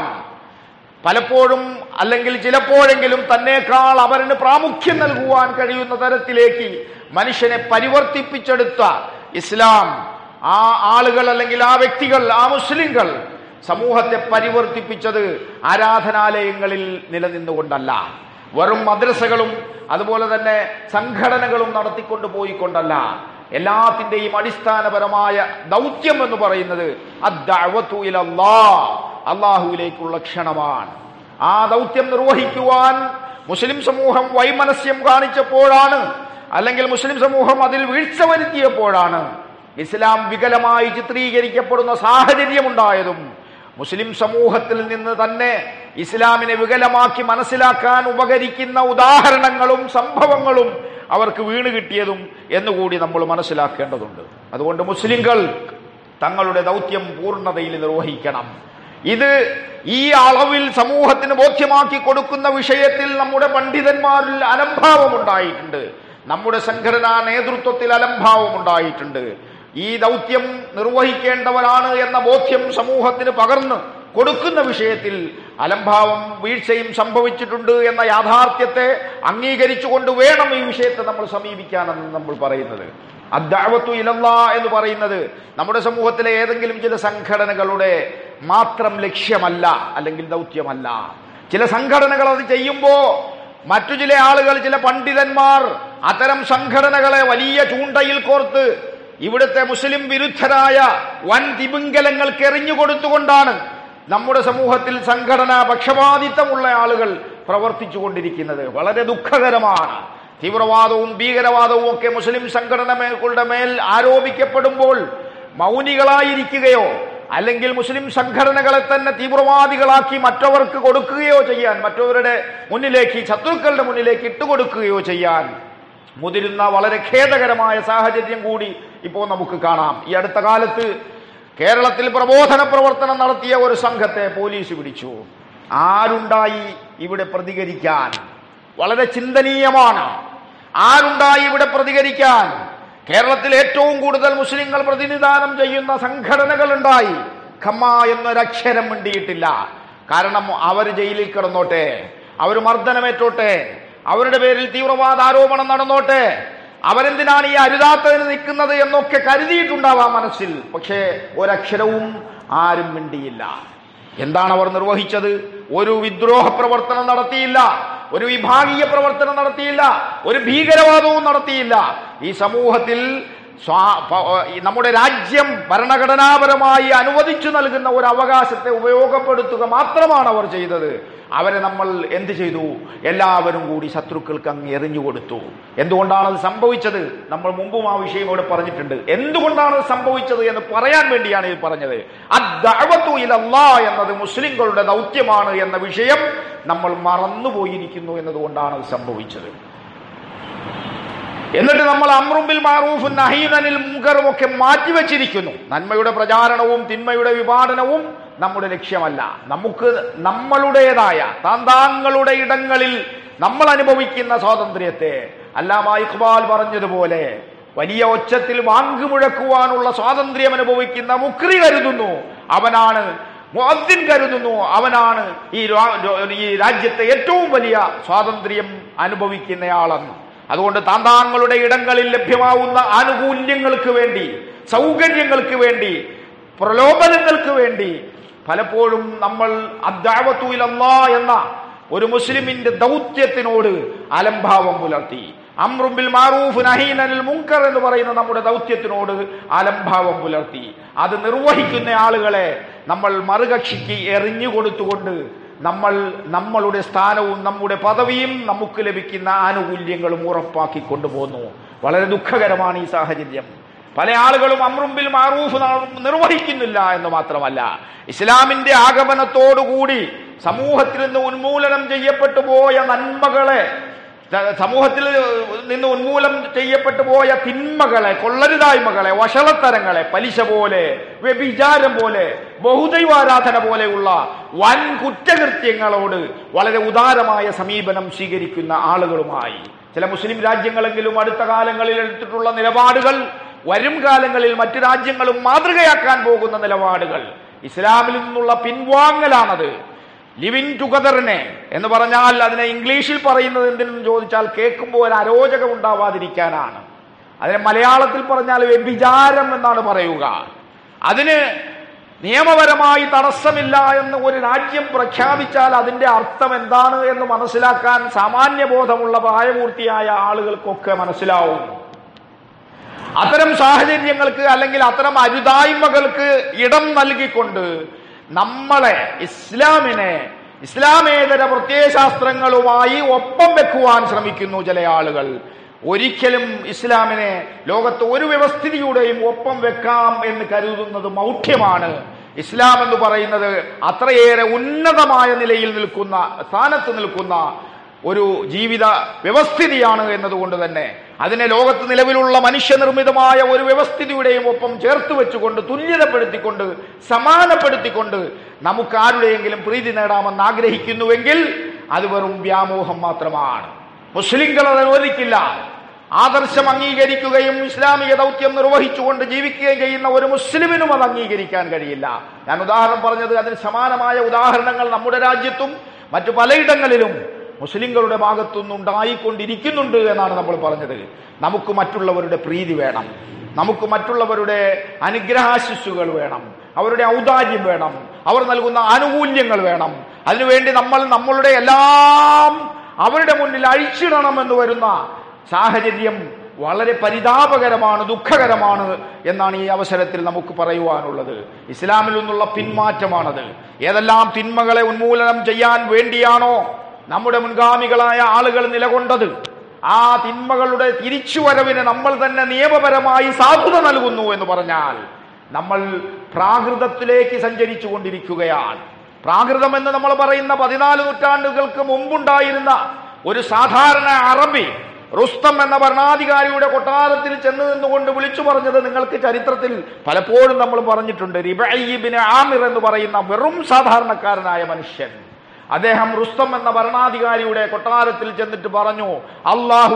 പലപ്പോഴും അല്ലെങ്കിൽ ചിലപ്പോഴെങ്കിലും തന്നേക്കാൾ അവരിന് പ്രാമുഖ്യം നൽകുവാൻ കഴിയുന്ന തരത്തിലേക്ക് മനുഷ്യനെ പരിവർത്തിപ്പിച്ചെടുത്ത ഇസ്ലാം ആ ആളുകൾ അല്ലെങ്കിൽ ആ വ്യക്തികൾ ആ മുസ്ലിങ്ങൾ സമൂഹത്തെ പരിവർത്തിപ്പിച്ചത് ആരാധനാലയങ്ങളിൽ നിലനിന്നുകൊണ്ടല്ല വെറും മദ്രസകളും അതുപോലെ തന്നെ സംഘടനകളും നടത്തിക്കൊണ്ട് പോയിക്കൊണ്ടല്ല എല്ലാത്തിന്റെയും അടിസ്ഥാനപരമായ ദൗത്യം എന്ന് പറയുന്നത് അദ്ദഅവതു ഇലല്ലാ അള്ളാഹുവിലേക്കുള്ള ക്ഷണമാണ് ആ ദൗത്യം നിർവഹിക്കുവാൻ മുസ്ലിം സമൂഹം വൈമനസ്യം കാണിച്ചപ്പോഴാണ് അല്ലെങ്കിൽ മുസ്ലിം സമൂഹം അതിൽ വീഴ്ച വരുത്തിയപ്പോഴാണ് ഇസ്ലാം വികലമായി ചിത്രീകരിക്കപ്പെടുന്ന സാഹചര്യമുണ്ടായതും മുസ്ലിം സമൂഹത്തിൽ നിന്ന് തന്നെ ഇസ്ലാമിനെ വികലമാക്കി മനസ്സിലാക്കാൻ ഉപകരിക്കുന്ന ഉദാഹരണങ്ങളും സംഭവങ്ങളും അവർക്ക് വീണ് കിട്ടിയതും എന്നുകൂടി നമ്മൾ മനസ്സിലാക്കേണ്ടതുണ്ട് അതുകൊണ്ട് മുസ്ലിങ്ങൾ തങ്ങളുടെ ദൗത്യം പൂർണ്ണതയിൽ നിർവഹിക്കണം ഇത് ഈ അളവിൽ സമൂഹത്തിന് ബോധ്യമാക്കി കൊടുക്കുന്ന വിഷയത്തിൽ നമ്മുടെ പണ്ഡിതന്മാരിൽ അലംഭാവമുണ്ടായിട്ടുണ്ട് നമ്മുടെ സംഘടനാ നേതൃത്വത്തിൽ അലംഭാവമുണ്ടായിട്ടുണ്ട് ഈ ദൗത്യം നിർവഹിക്കേണ്ടവരാണ് എന്ന ബോധ്യം സമൂഹത്തിന് പകർന്ന് കൊടുക്കുന്ന വിഷയത്തിൽ അലംഭാവം വീഴ്ചയും സംഭവിച്ചിട്ടുണ്ട് എന്ന യാഥാർത്ഥ്യത്തെ അംഗീകരിച്ചുകൊണ്ട് വേണം ഈ വിഷയത്തെ നമ്മൾ സമീപിക്കാനെന്ന് നമ്മൾ പറയുന്നത് അദ്ദാവത്തു ഇലല്ല എന്ന് പറയുന്നത് നമ്മുടെ സമൂഹത്തിലെ ഏതെങ്കിലും ചില സംഘടനകളുടെ മാത്രം ലക്ഷ്യമല്ല അല്ലെങ്കിൽ ദൗത്യമല്ല ചില സംഘടനകൾ അത് ചെയ്യുമ്പോ മറ്റു ചില ആളുകൾ ചില പണ്ഡിതന്മാർ അത്തരം സംഘടനകളെ വലിയ ചൂണ്ടയിൽ കോർത്ത് ഇവിടുത്തെ മുസ്ലിം വിരുദ്ധരായ വൻ തിമിംഗലങ്ങൾക്ക് എറിഞ്ഞു കൊടുത്തുകൊണ്ടാണ് നമ്മുടെ സമൂഹത്തിൽ സംഘടനാ പക്ഷപാതിത്വമുള്ള ആളുകൾ പ്രവർത്തിച്ചു കൊണ്ടിരിക്കുന്നത് വളരെ ദുഃഖകരമാണ് തീവ്രവാദവും ഭീകരവാദവും ഒക്കെ മുസ്ലിം സംഘടനകളുടെ മേൽ ആരോപിക്കപ്പെടുമ്പോൾ മൗനികളായിരിക്കുകയോ അല്ലെങ്കിൽ മുസ്ലിം സംഘടനകളെ തന്നെ തീവ്രവാദികളാക്കി മറ്റവർക്ക് കൊടുക്കുകയോ ചെയ്യാൻ മറ്റവരുടെ മുന്നിലേക്ക് ശത്രുക്കളുടെ മുന്നിലേക്ക് ഇട്ടുകൊടുക്കുകയോ ചെയ്യാൻ മുതിരുന്ന വളരെ ഖേദകരമായ സാഹചര്യം കൂടി ഇപ്പോൾ നമുക്ക് കാണാം ഈ അടുത്ത കാലത്ത് കേരളത്തിൽ പ്രബോധന പ്രവർത്തനം നടത്തിയ ഒരു സംഘത്തെ പോലീസ് പിടിച്ചു ആരുണ്ടായി ഇവിടെ പ്രതികരിക്കാൻ വളരെ ചിന്തനീയമാണ് ആരുണ്ടായി ഇവിടെ പ്രതികരിക്കാൻ കേരളത്തിൽ ഏറ്റവും കൂടുതൽ മുസ്ലിങ്ങൾ പ്രതിനിധാനം ചെയ്യുന്ന സംഘടനകൾ ഉണ്ടായി ഖമ്മ എന്നൊരക്ഷരം മിണ്ടിയിട്ടില്ല കാരണം അവർ ജയിലിൽ കിടന്നോട്ടെ അവർ മർദ്ദനമേറ്റോട്ടെ അവരുടെ പേരിൽ തീവ്രവാദ ആരോപണം നടന്നോട്ടെ അവരെന്തിനാണ് ഈ അരുതാത്തതിന് നിൽക്കുന്നത് എന്നൊക്കെ കരുതിയിട്ടുണ്ടാവാം മനസ്സിൽ പക്ഷേ ഒരക്ഷരവും ആരും മിണ്ടിയില്ല എന്താണ് അവർ നിർവഹിച്ചത് ഒരു വിദ്രോഹ പ്രവർത്തനം നടത്തിയില്ല ഒരു വിഭാഗീയ പ്രവർത്തനം നടത്തിയില്ല ഒരു ഭീകരവാദവും നടത്തിയില്ല ഈ സമൂഹത്തിൽ സ്വാ- പ- ഈ നമ്മുടെ രാജ്യം ഭരണഘടനാപരമായി അനുവദിച്ചു നൽകുന്ന ഒരു അവകാശത്തെ ഉപയോഗപ്പെടുത്തുക മാത്രമാണ് അവർ ചെയ്തത് അവരെ നമ്മൾ എന്ത് ചെയ്തു എല്ലാവരും കൂടി ശത്രുക്കൾക്ക് അങ്ങ് എറിഞ്ഞു കൊടുത്തു എന്തുകൊണ്ടാണ് അത് സംഭവിച്ചത് നമ്മൾ മുമ്പും ആ വിഷയം ഇവിടെ പറഞ്ഞിട്ടുണ്ട് എന്തുകൊണ്ടാണ് അത് സംഭവിച്ചത് എന്ന് പറയാൻ വേണ്ടിയാണ് ഇത് പറഞ്ഞത് അദ്ദഅവതു ഇലല്ലാ എന്നത് മുസ്ലിങ്ങളുടെ ദൗത്യമാണ് എന്ന വിഷയം നമ്മൾ മറന്നുപോയിരിക്കുന്നു എന്നതുകൊണ്ടാണ് അത് സംഭവിച്ചത് എന്നിട്ട് നമ്മൾ അമ്രുമ്പിൽ മാറൂഫും നഹീനനിൽ മുങ്കറും ഒക്കെ മാറ്റിവെച്ചിരിക്കുന്നു നന്മയുടെ പ്രചാരണവും തിന്മയുടെ വിപാടനവും നമ്മുടെ ലക്ഷ്യമല്ല നമുക്ക് നമ്മളുടേതായ താന്താങ്ങളുടെ ഇടങ്ങളിൽ നമ്മൾ അനുഭവിക്കുന്ന സ്വാതന്ത്ര്യത്തെ അല്ലാമ ഇഖ്ബാൽ പറഞ്ഞതുപോലെ വലിയ ഒച്ചത്തിൽ വാങ്കുമുഴക്കുവാനുള്ള സ്വാതന്ത്ര്യം അനുഭവിക്കുന്ന മുക്രി കരുതുന്നു അവനാണ് മുഅദ്ദിൻ കരുതുന്നു അവനാണ് ഈ രാ- ഈ രാജ്യത്തെ ഏറ്റവും വലിയ സ്വാതന്ത്ര്യം അനുഭവിക്കുന്നയാളെന്ന് അതുകൊണ്ട് താന്താങ്ങളുടെ ഇടങ്ങളിൽ ലഭ്യമാവുന്ന ആനുകൂല്യങ്ങൾക്ക് വേണ്ടി സൗകര്യങ്ങൾക്ക് വേണ്ടി പ്രലോഭനങ്ങൾക്ക് വേണ്ടി പലപ്പോഴും നമ്മൾ അദ്ദാവത്തുയിലല്ലാ എന്ന ഒരു മുസ്ലിമിന്റെ ദൗത്യത്തിനോട് അലംഭാവം പുലർത്തി അമ്രുബിൽ മാറൂഫ് നഹീനനിൽ മുങ്കർ എന്ന് പറയുന്ന നമ്മുടെ ദൗത്യത്തിനോട് അലംഭാവം പുലർത്തി അത് നിർവഹിക്കുന്ന ആളുകളെ നമ്മൾ മറുകക്ഷിക്ക് എറിഞ്ഞു കൊടുത്തുകൊണ്ട് നമ്മൾ നമ്മളുടെ സ്ഥാനവും നമ്മുടെ പദവിയും നമുക്ക് ലഭിക്കുന്ന ആനുകൂല്യങ്ങളും ഉറപ്പാക്കി കൊണ്ടുപോകുന്നു വളരെ ദുഃഖകരമാണ് ഈ സാഹചര്യം പല ആളുകളും അമ്രുമ്പിൽ മാറൂഫ് ന- നിർവഹിക്കുന്നില്ല എന്ന് മാത്രമല്ല ഇസ്ലാമിന്റെ ആഗമനത്തോടുകൂടി സമൂഹത്തിൽ നിന്ന് ഉന്മൂലനം ചെയ്യപ്പെട്ടു പോയ നന്മകളെ ത- സമൂഹത്തിൽ നിന്ന് ഉന്മൂലനം ചെയ്യപ്പെട്ടു പോയ തിന്മകളെ കൊള്ളരുതായ്മകളെ വഷളത്തരങ്ങളെ പലിശ പോലെ വ്യഭിചാരം പോലെ ബഹുദൈവാരാധന പോലെയുള്ള വൻ കുറ്റകൃത്യങ്ങളോട് വളരെ ഉദാരമായ സമീപനം സ്വീകരിക്കുന്ന ആളുകളുമായി ചില മുസ്ലിം രാജ്യങ്ങളെങ്കിലും അടുത്ത കാലങ്ങളിൽ എടുത്തിട്ടുള്ള നിലപാടുകൾ വരും കാലങ്ങളിൽ മറ്റു രാജ്യങ്ങളും മാതൃകയാക്കാൻ പോകുന്ന നിലപാടുകൾ ഇസ്ലാമിൽ നിന്നുള്ള പിൻവാങ്ങലാണത് ലിവിങ് ടുഗദറിനെ എന്ന് പറഞ്ഞാൽ അതിനെ ഇംഗ്ലീഷിൽ പറയുന്നത് എന്തിനെന്ന് ചോദിച്ചാൽ കേൾക്കുമ്പോൾ ഒരു അരോചകം ഉണ്ടാവാതിരിക്കാനാണ് അതിനെ മലയാളത്തിൽ പറഞ്ഞാൽ വ്യഭിചാരം എന്നാണ് പറയുക അതിന് നിയമപരമായി തടസ്സമില്ല എന്ന് ഒരു രാജ്യം പ്രഖ്യാപിച്ചാൽ അതിന്റെ അർത്ഥം എന്താണ് എന്ന് മനസ്സിലാക്കാൻ സാമാന്യബോധമുള്ള പ്രായപൂർത്തിയായ ആളുകൾക്കൊക്കെ മനസ്സിലാവും അത്തരം സാഹചര്യങ്ങൾക്ക് അല്ലെങ്കിൽ അത്തരം അരുതായ്മകൾക്ക് ഇടം നൽകിക്കൊണ്ട് നമ്മളെ ഇസ്ലാമിനെ ഇസ്ലാമേതര പ്രത്യയശാസ്ത്രങ്ങളുമായി ഒപ്പം വെക്കുവാൻ ശ്രമിക്കുന്നു ചില ആളുകൾ ഒരിക്കലും ഇസ്ലാമിനെ ലോകത്ത് ഒരു വ്യവസ്ഥിതിയുടെയും ഒപ്പം വെക്കാം എന്ന് കരുതുന്നത് മൗഢ്യമാണ് ഇസ്ലാം എന്ന് പറയുന്നത് അത്രയേറെ ഉന്നതമായ നിലയിൽ നിൽക്കുന്ന സ്ഥാനത്ത് നിൽക്കുന്ന ഒരു ജീവിത വ്യവസ്ഥിതിയാണ് എന്നതുകൊണ്ട് തന്നെ അതിനെ ലോകത്ത് നിലവിലുള്ള മനുഷ്യനിർമ്മിതമായ ഒരു വ്യവസ്ഥിതിയുടെയും ഒപ്പം ചേർത്ത് വെച്ചുകൊണ്ട് തുല്യതപ്പെടുത്തിക്കൊണ്ട് സമാനപ്പെടുത്തിക്കൊണ്ട് നമുക്ക് ആരുടെയെങ്കിലും പ്രീതി നേടാമെന്ന് ആഗ്രഹിക്കുന്നുവെങ്കിൽ അത് വെറും വ്യാമോഹം മാത്രമാണ് മുസ്ലിങ്ങൾ അത് അനുവദിക്കില്ല ആദർശം അംഗീകരിക്കുകയും ഇസ്ലാമിക ദൗത്യം നിർവഹിച്ചുകൊണ്ട് ജീവിക്കുകയും ചെയ്യുന്ന ഒരു മുസ്ലിമിനും അത് അംഗീകരിക്കാൻ കഴിയില്ല ഞാൻ ഉദാഹരണം പറഞ്ഞത് അതിന് സമാനമായ ഉദാഹരണങ്ങൾ നമ്മുടെ രാജ്യത്തും മറ്റു പലയിടങ്ങളിലും മുസ്ലിങ്ങളുടെ ഭാഗത്തുനിന്ന് ഉണ്ടായിക്കൊണ്ടിരിക്കുന്നുണ്ട് എന്നാണ് നമ്മൾ പറഞ്ഞത് നമുക്ക് മറ്റുള്ളവരുടെ പ്രീതി വേണം നമുക്ക് മറ്റുള്ളവരുടെ അനുഗ്രഹാശിസ്സുകൾ വേണം അവരുടെ ഔദാര്യം വേണം അവർ നൽകുന്ന ആനുകൂല്യങ്ങൾ വേണം അതിനുവേണ്ടി നമ്മൾ നമ്മളുടെ എല്ലാം അവരുടെ മുന്നിൽ അഴിച്ചിടണം എന്ന് വരുന്ന സാഹചര്യം വളരെ പരിതാപകരമാണ് ദുഃഖകരമാണ് എന്നാണ് ഈ അവസരത്തിൽ നമുക്ക് പറയുവാനുള്ളത് ഇസ്ലാമിൽ നിന്നുള്ള പിന്മാറ്റമാണത് ഏതെല്ലാം തിന്മകളെ ഉന്മൂലനം ചെയ്യാൻ വേണ്ടിയാണോ നമ്മുടെ മുൻഗാമികളായ ആളുകൾ നിലകൊണ്ടത് ആ തിന്മകളുടെ തിരിച്ചുവരവിന് നമ്മൾ തന്നെ നിയമപരമായി സാധുത നൽകുന്നു എന്ന് പറഞ്ഞാൽ നമ്മൾ പ്രാകൃതത്തിലേക്ക് സഞ്ചരിച്ചു കൊണ്ടിരിക്കുകയാണ് പ്രാകൃതം എന്ന് നമ്മൾ പറയുന്ന പതിനാല് നൂറ്റാണ്ടുകൾക്ക് മുമ്പുണ്ടായിരുന്ന ഒരു സാധാരണ അറബി റുസ്തം എന്ന ഭരണാധികാരിയുടെ കൊട്ടാരത്തിൽ ചെന്ന് നിന്നുകൊണ്ട് വിളിച്ചു പറഞ്ഞത് നിങ്ങൾക്ക് ചരിത്രത്തിൽ പലപ്പോഴും നമ്മൾ പറഞ്ഞിട്ടുണ്ട് റിബൈബിന് ആമിർ എന്ന് പറയുന്ന വെറും സാധാരണക്കാരനായ മനുഷ്യൻ അദ്ദേഹം റുസ്തം എന്ന ഭരണാധികാരിയുടെ കൊട്ടാരത്തിൽ ചെന്നിട്ട് പറഞ്ഞു അള്ളാഹു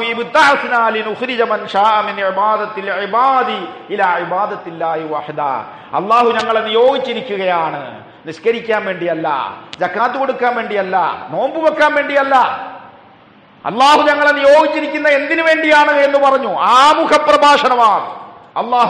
അള്ളാഹു ഞങ്ങളെ നിയോഗിച്ചിരിക്കുകയാണ് നിസ്കരിക്കാൻ വേണ്ടിയല്ല ജക്കാത്ത് കൊടുക്കാൻ വേണ്ടിയല്ല നോമ്പ് വെക്കാൻ വേണ്ടിയല്ല അള്ളാഹു ഞങ്ങളെ നിയോഗിച്ചിരിക്കുന്ന എന്തിനു വേണ്ടിയാണ് എന്ന് പറഞ്ഞു ആമുഖ പ്രഭാഷണമാണ് അള്ളാഹു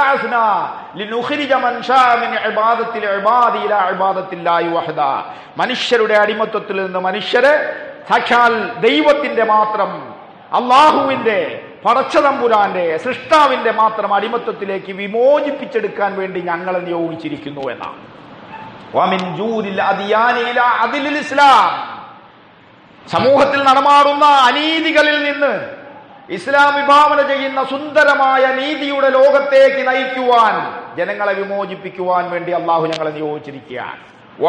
മനുഷ്യരുടെ അടിമത്വത്തിൽ നിന്ന് മനുഷ്യരെ സാക്ഷാൽ ദൈവത്തിന്റെ മാത്രം അള്ളാഹുവിന്റെ പടച്ചതമ്പുരാന്റെ സൃഷ്ടാവിന്റെ മാത്രം അടിമത്വത്തിലേക്ക് വിമോചിപ്പിച്ചെടുക്കാൻ വേണ്ടി ഞങ്ങളെ നിയോഗിച്ചിരിക്കുന്നു എന്നാണ് ഇസ്ലാം സമൂഹത്തിൽ നടമാടുന്ന അനീതികളിൽ നിന്ന് ഇസ്ലാം വിഭാവന ചെയ്യുന്ന സുന്ദരമായ നീതിയുടെ ലോകത്തേക്ക് നയിക്കുവാൻ ജനങ്ങളെ വിമോചിപ്പിക്കുവാൻ വേണ്ടി അള്ളാഹു ഞങ്ങളെ നിയോഗിച്ചിരിക്കുകയാണ്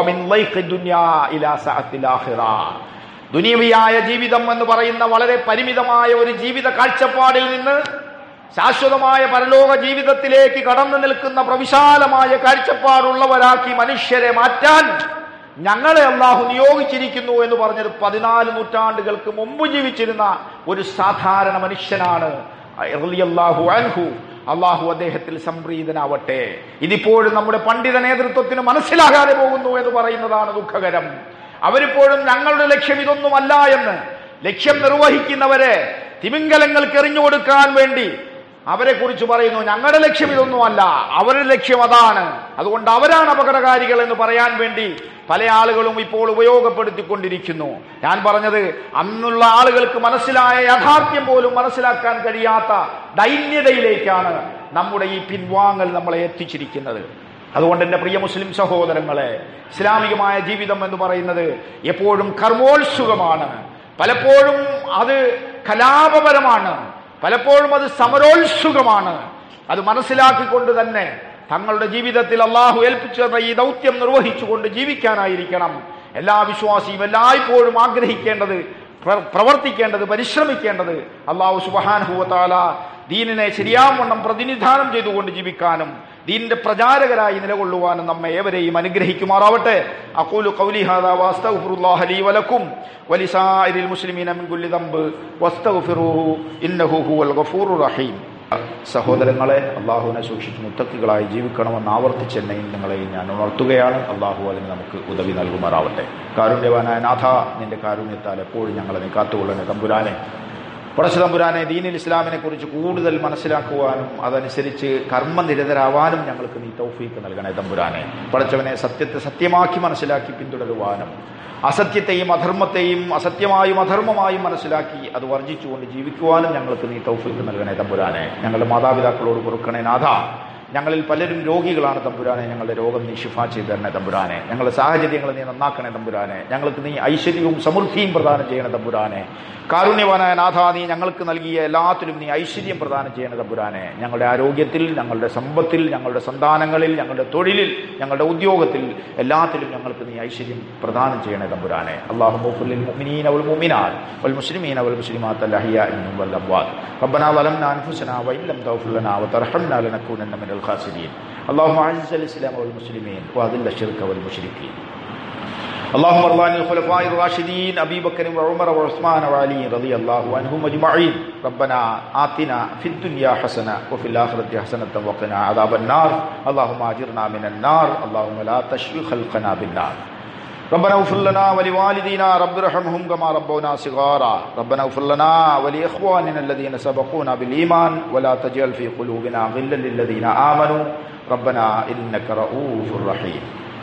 ദുനിയവിയായ ജീവിതം എന്ന് പറയുന്ന വളരെ പരിമിതമായ ഒരു ജീവിത കാഴ്ചപ്പാടിൽ നിന്ന് ശാശ്വതമായ പരലോക ജീവിതത്തിലേക്ക് കടന്നു നിൽക്കുന്ന പ്രവിശാലമായ കാഴ്ചപ്പാടുള്ളവരാക്കി മനുഷ്യരെ മാറ്റാൻ ഞങ്ങളെ അള്ളാഹു നിയോഗിച്ചിരിക്കുന്നു എന്ന് പറഞ്ഞത് പതിനാല് നൂറ്റാണ്ടുകൾക്ക് മുമ്പ് ജീവിച്ചിരുന്ന ഒരു സാധാരണ മനുഷ്യനാണ് അള്ളാഹു അൻഹു അള്ളാഹു അദ്ദേഹത്തിൽ സംപ്രീതനാവട്ടെ ഇതിപ്പോഴും നമ്മുടെ പണ്ഡിത നേതൃത്വത്തിന് മനസ്സിലാകാതെ പോകുന്നു എന്ന് പറയുന്നതാണ് ദുഃഖകരം അവരിപ്പോഴും ഞങ്ങളുടെ ലക്ഷ്യം ഇതൊന്നുമല്ല എന്ന് ലക്ഷ്യം നിർവഹിക്കുന്നവരെ തിമിംഗലങ്ങൾക്ക് എറിഞ്ഞു കൊടുക്കാൻ വേണ്ടി അവരെ കുറിച്ച് പറയുന്നു ഞങ്ങളുടെ ലക്ഷ്യം ഇതൊന്നുമല്ല അവരുടെ ലക്ഷ്യം അതാണ് അതുകൊണ്ട് അവരാണ് അപകടകാരികൾ എന്ന് പറയാൻ വേണ്ടി പല ആളുകളും ഇപ്പോൾ ഉപയോഗപ്പെടുത്തിക്കൊണ്ടിരിക്കുന്നു ഞാൻ പറഞ്ഞത് അന്നുള്ള ആളുകൾക്ക് മനസ്സിലായ യാഥാർത്ഥ്യം പോലും മനസ്സിലാക്കാൻ കഴിയാത്ത ദൈന്യതയിലേക്കാണ് നമ്മുടെ ഈ പിൻവാങ്ങൽ നമ്മളെ എത്തിച്ചിരിക്കുന്നത് അതുകൊണ്ട് എൻ്റെ പ്രിയ മുസ്ലിം സഹോദരങ്ങളെ ഇസ്ലാമികമായ ജീവിതം എന്ന് പറയുന്നത് എപ്പോഴും കർമ്മോത്സുകമാണ് പലപ്പോഴും അത് കലാപപരമാണ് പലപ്പോഴും അത് സമരോത്സുകമാണ് അത് മനസ്സിലാക്കിക്കൊണ്ട് തന്നെ തങ്ങളുടെ ജീവിതത്തിൽ അള്ളാഹു ഏൽപ്പിച്ച ഈ ദൗത്യം നിർവഹിച്ചുകൊണ്ട് ജീവിക്കാനായിരിക്കണം എല്ലാ വിശ്വാസിയും എല്ലായ്പ്പോഴും ആഗ്രഹിക്കേണ്ടത് പ്രവർത്തിക്കേണ്ടത് പരിശ്രമിക്കേണ്ടത് അള്ളാഹു സുബാനുഭവത്താല ദീനിനെ ശരിയാവണ്ണം പ്രതിനിധാനം ചെയ്തുകൊണ്ട് ജീവിക്കാനും ദീനിന്റെ പ്രചാരകരായി നിലകൊള്ളുവാനും നമ്മെ ഏവരെയും അനുഗ്രഹിക്കുമാറാവട്ടെ അഖൂലു ഖൗലി ഹാദാ വസ്തഗ്ഫിറുല്ലാഹ ലീ വലക്കും വലിസായിരിൽ മുസ്ലിമീന മിൻ കുല്ലി ദംബ് വസ്തഗ്ഫിറുഹു ഇന്നഹു ഹുവൽ ഗഫൂറുർ റഹീം സഹോദരങ്ങളെ അള്ളാഹുവിനെ സൂക്ഷിച്ച് മുത്തക്കികളായി ജീവിക്കണമെന്ന് ആവർത്തിച്ച് എന്നെയും നിങ്ങളെയും ഞാൻ ഉണർത്തുകയാണ് അള്ളാഹു അതിന് നമുക്ക് ഉദവി നൽകുമാറാവട്ടെ കാരുണ്യവാനായ നാഥ നിന്റെ കാരുണ്യത്താൽ എപ്പോഴും ഞങ്ങളെ നീ കാത്തുകൊള്ളണേ തമ്പുരാനെ പടച്ച തമ്പുരാനെ ദീനിൽ ഇസ്ലാമിനെ കുറിച്ച് കൂടുതൽ മനസ്സിലാക്കുവാനും അതനുസരിച്ച് കർമ്മനിരതരാവാനും ഞങ്ങൾക്ക് നീ തൗഫീക്ക് നൽകണേ തമ്പുരാനെ പടച്ചവനെ സത്യത്തെ സത്യമാക്കി മനസ്സിലാക്കി പിന്തുടരുവാനും അസത്യത്തെയും അധർമ്മത്തെയും അസത്യമായും അധർമ്മമായും മനസ്സിലാക്കി അത് വർജിച്ചുകൊണ്ട് ജീവിക്കുവാനും ഞങ്ങൾക്ക് നീ തൗഫീക്ക് നൽകണേ തമ്പുരാനെ ഞങ്ങളുടെ മാതാപിതാക്കളോട് പൊറുക്കണേ നാഥ ഞങ്ങളിൽ പലരും രോഗികളാണ് തമ്പുരാനെ ഞങ്ങളുടെ രോഗം നീ ഷിഫ ചെയ്ത് തരണേ തമ്പുരാനെ ഞങ്ങളുടെ സാഹചര്യങ്ങൾ നീ നന്നാക്കണേ തമ്പുരാനെ ഞങ്ങൾക്ക് നീ ഐശ്വര്യവും സമൃദ്ധിയും പ്രദാനം ചെയ്യണേ തമ്പുരാനെ കാരുണ്യവാനായ നാഥ നീ ഞങ്ങൾക്ക് നൽകിയ എല്ലാത്തിലും നീ ഐശ്വര്യം പ്രദാനം ചെയ്യണേ തമ്പുരാനെ ഞങ്ങളുടെ ആരോഗ്യത്തിൽ ഞങ്ങളുടെ സമ്പത്തിൽ ഞങ്ങളുടെ സന്താനങ്ങളിൽ ഞങ്ങളുടെ തൊഴിലിൽ ഞങ്ങളുടെ ഉദ്യോഗത്തിൽ എല്ലാത്തിലും ഞങ്ങൾക്ക് നീ ഐശ്വര്യം പ്രദാനം ചെയ്യണേ തമ്പുരാനെ അള്ളാഹു മുഫുലിൽ മുഅ്മിനീന വൽ മുഅ്മിനാത്ത് വൽ മുസ്ലിമീന വൽ മുസ്ലിമാത്ത് അൽ അഹ്യാഇ വൽ അംവാത്ത് ربنا ظلمنا انفسنا وان لم تغفر لنا وترحمنا لنكونن من الخاسرين اللهم اعز الاسلام والمسلمين واذل الشرك والمشركين اللهم ارض عن الخلفاء الراشدين ابي بكر وعمر وعثمان وعلي رضي الله عنهم اجمعين ربنا آتنا في الدنيا حسنه وفي الاخره حسنه وقنا عذاب النار اللهم اجرنا من النار اللهم لا تشوي خلقنا بالنار ربنا اغفر لنا ولوالدينا رب ارحمهم كما ربونا صغارا ربنا اغفر لنا ولاخواننا الذين سبقونا بالايمان ولا تجعل في قلوبنا غلا للذين امنوا ربنا انك رؤوف رحيم